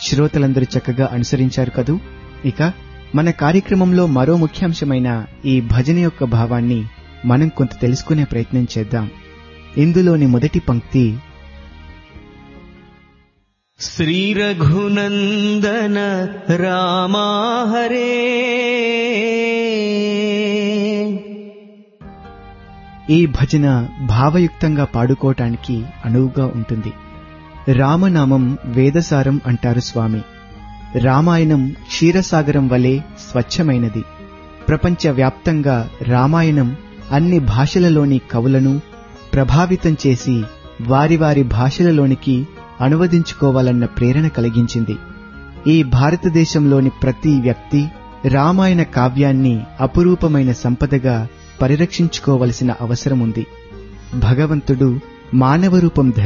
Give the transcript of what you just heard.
శ్రోతలందరూ చక్కగా అనుసరించారు కదూ ఇక మన కార్యక్రమంలో మరో ముఖ్యాంశమైన ఈ భజన యొక్క భావాన్ని మనం కొంత తెలుసుకునే ప్రయత్నం చేద్దాం ఇందులోని మొదటి పంక్తి श्रीरघुनन्दन रामा हरे ఈ భజన భావయుక్తంగా పాడుకోవటానికి అనువుగా ఉంటుంది రామనామం వేదసారం అంటారు స్వామి రామాయణం క్షీరసాగరం వలె స్వచ్ఛమైనది ప్రపంచవ్యాప్తంగా రామాయణం అన్ని భాషలలోని కవులను ప్రభావితం చేసి వారి వారి భాషలలోనికి అనువదించుకోవాలన్న ప్రేరణ కలిగించింది ఈ భారతదేశంలోని ప్రతి వ్యక్తి రామాయణ కావ్యాన్ని అపురూపమైన సంపదగా పరిరక్షించుకోవలసిన అవసరముంది భగవంతుడు మానవ రూపం ధరించి